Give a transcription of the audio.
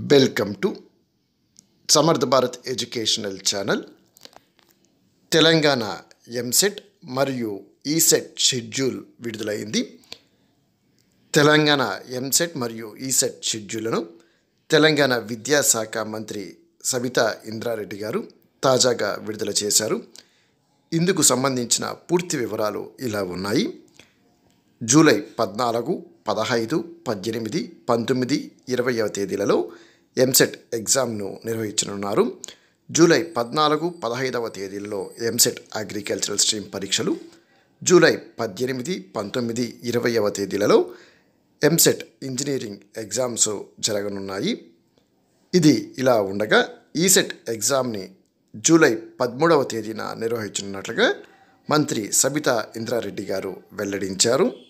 welcome to Samartha Bharat educational channel Telangana EAMCET మరియు ECET schedule విడుదలైంది తెలంగాణ ఎంసెట్ మరియు ఈసెట్ షెడ్యూల్ను తెలంగాణ విద్యాశాఖ మంత్రి సబితా ఇంద్రారెడ్డి గారు తాజాగా విడుదల చేశారు ఇందుకు సంబంధించిన పూర్తి వివరాలు ఇలా ఉన్నాయి జూలై పద్నాలుగు పదహైదు పద్దెనిమిది పంతొమ్మిది ఇరవైవ తేదీలలో ఎంసెట్ ఎగ్జామ్ను నిర్వహించనున్నారు జూలై పద్నాలుగు పదహైదవ తేదీలలో ఎంసెట్ అగ్రికల్చరల్ స్ట్రీమ్ పరీక్షలు జూలై పద్దెనిమిది పంతొమ్మిది ఇరవైవ తేదీలలో ఎంసెట్ ఇంజనీరింగ్ ఎగ్జామ్స్ జరగనున్నాయి ఇది ఇలా ఉండగా ఈసెట్ ఎగ్జామ్ని జూలై పదమూడవ తేదీన నిర్వహించనున్నట్లుగా మంత్రి సబితా ఇంద్రారెడ్డి గారు వెల్లడించారు